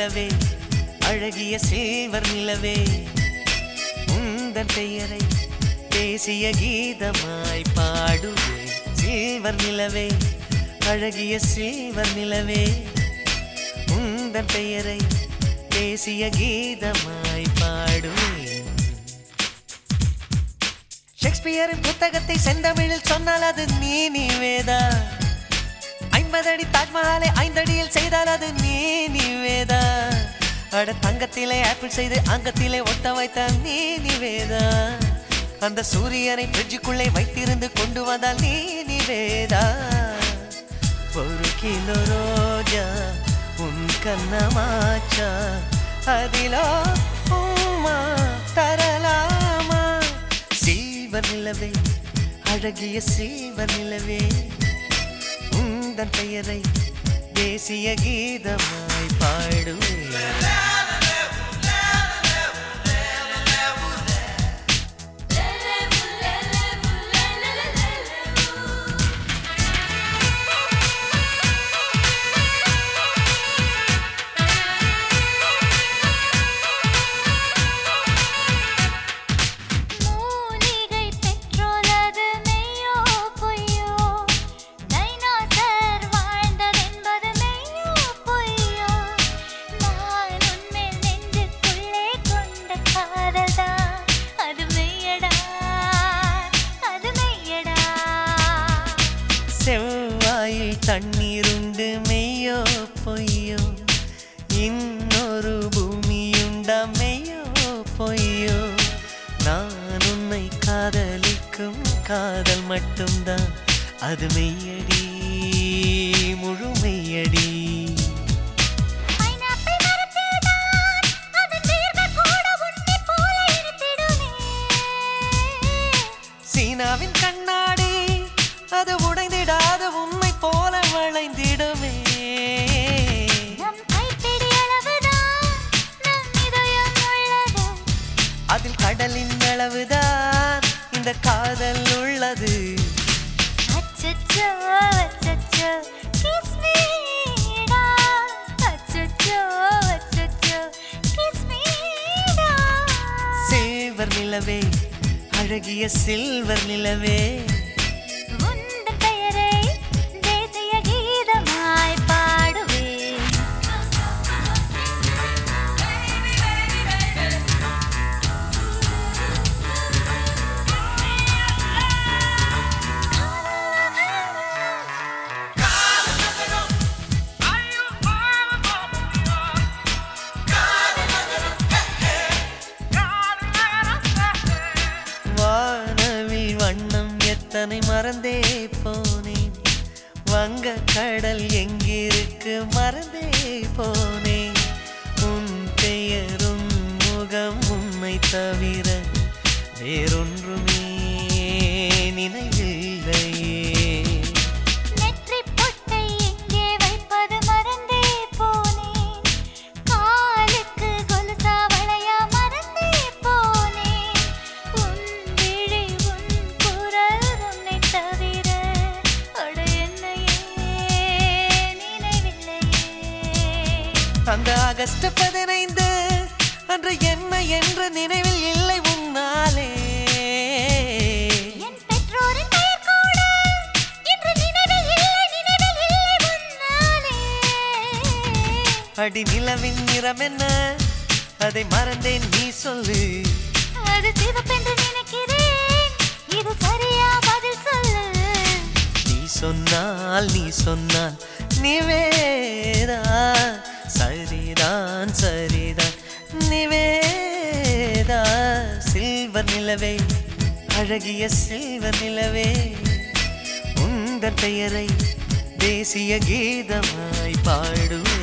நிலவே அழகிய சில்வர் நிலவே உந்தன் பெயரை தேசிய கீதமாய் பாடுவேன் சில்வர் நிலவே அழகிய சில்வர் நிலவே உந்தன் பெயரை தேசிய கீதமாய் பாடுவேன் ஷேக்ஸ்பியரின் புத்தகத்தை செந்தமிழில் சொன்னால் அது நீ நிவேதா ஐம்பதடி தாஜ்மஹாலை ஐந்தடியில் செய்தால் அது நீ நிவேதா அட தங்கத்திலே ஆப்பிள் செய்து அங்கத்திலே ஒட்ட வைத்த நீ நிவேதா அந்த சூரியனை ஃப்ரிட்ஜுக்குள்ளே வைத்திருந்து கொண்டு வந்தால் நீ நிவேதா ஒரு கிலோ ரோஜா உன் கண்ணமாச்சா அதிலோ உம்மா தரலாமா சில்வர் நிலவே அழகிய சில்வர் நிலவே உந்தன் பெயரை தேசிய கீதமாய் பாடுவேன் மூலிகை பெற்றோலது மெய்யோ பொய்யோ டைனோசர் வாழ்ந்ததென்பது மெய்யோ பொய்யோ நான் உன்மேல் நெஞ்சுக்குள்ளே கொண்ட காதல்தான் அது மெய்யடா அது மெய்யடா செவ்வாயில் தண்ணீருண்டு மெய்யோ பொய்யோ இன்னொரு பூமியுண்டா மெய்யோ பொய்யோ நான் உன்னை காதலிக்கும் காதல் மட்டும்தான் அது மெய்யடி முழு மெய்யடி பைனாப்பிள் மரத்தில்தான் அதன் வேர்கள் கூட உன்னைப் போல இனித்திடுமே. சீனாவின் கண்ணாடி அது உடைந்திடாத உண்மை போல வளைந்திடுமே நம் கைப்பிடி அளவுதான் நம் இதயம் உள்ளது. அதில் கடலின் அளவுதான் இந்த காதல் உள்ளது அச்சச்சோ, அச்சச்சோ, kiss me டா. அச்சச்சோ, அச்சச்சோ, kiss me டா. சில்வர் நிலவே அழகிய சில்வர் நிலவே உந்தன் பெயரை தேசிய கீதமாய் பாடுவேன் வானவில் வண்ணம் எத்தனை மறந்தே போனேன் வங்க கடல் எங்கிருக்கு மறந்தே போனேன் உன் பெயரும் முகம் உன்னை தவிர வேறொன்றுமே நினைவில்லையே நெற்றிப் பொட்டை எங்கே வைப்பது மறந்தே போனேன் காலுக்கு கொலுசா வளையா மறந்தே போனேன் உன் விழி உன் குரல் உன்னைத் தவிர அட என்னையே நினைவில்லையே அந்த ஆகஸ்ட் பதினைந்து அன்று என்ன என்று நினைவில் இல்லை உன்னாலே என் பெற்றோரின் பெயர் கூட இன்று நினைவில் இல்லை நினைவில் இல்லை உன்னாலே அடி நிலவின் நிறம் என்ன அதை மறந்தேன் நீ சொல்லு அது சிவப்பென்று நினைக்கிறேன் இது சரியா பதில் சொல்லு நீ சொன்னால் நீ சொன்னால் நிவேதா சரிதான் சரிதான் நிவேதா சில்வர் நிலவே அழகிய சில்வர் நிலவே உந்தன் பெயரை தேசிய கீதமாய் பாடுவே